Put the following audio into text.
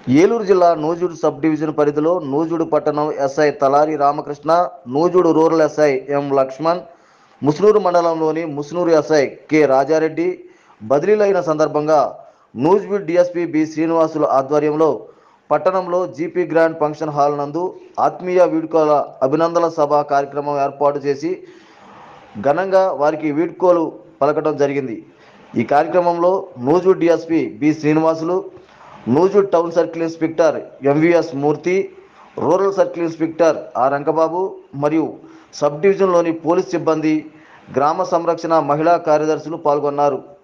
ఏలూరు జిల్లా నూజుడు sub division పరిధిలో నూజుడు పట్టణం SI Talari Ramakrishna Nuzvid rural SI M Lakshman Musunuru మండలంలోని ముస్నూరు ఎస్ఐ కె రాజారెడ్డి బదిలీలైన సందర్భంగా నూజ్బిడ్ డిఎస్పి బి శ్రీనివాసుల ఆధ్వర్యంలో పట్టణంలో జీపీ గ్రాండ్ ఫంక్షన్ హాల్ నందు ఆత్మీయ వీడ్కోల అభినందన సభ కార్యక్రమం ఏర్పాటు చేసి ఘనంగా వారికి వీడ్కోలు పలకడం జరిగింది ఈ కార్యక్రమంలో Nuzvid DSP B Srinivasulu Nuzvid town circle inspector MVS Murthy rural circle inspector R Rangababu మరియు సబ్ డివిజన్లోని పోలీస్ సిబ్బంది గ్రామ సంరక్షణ మహిళా కార్యదర్శులు పాల్గొన్నారు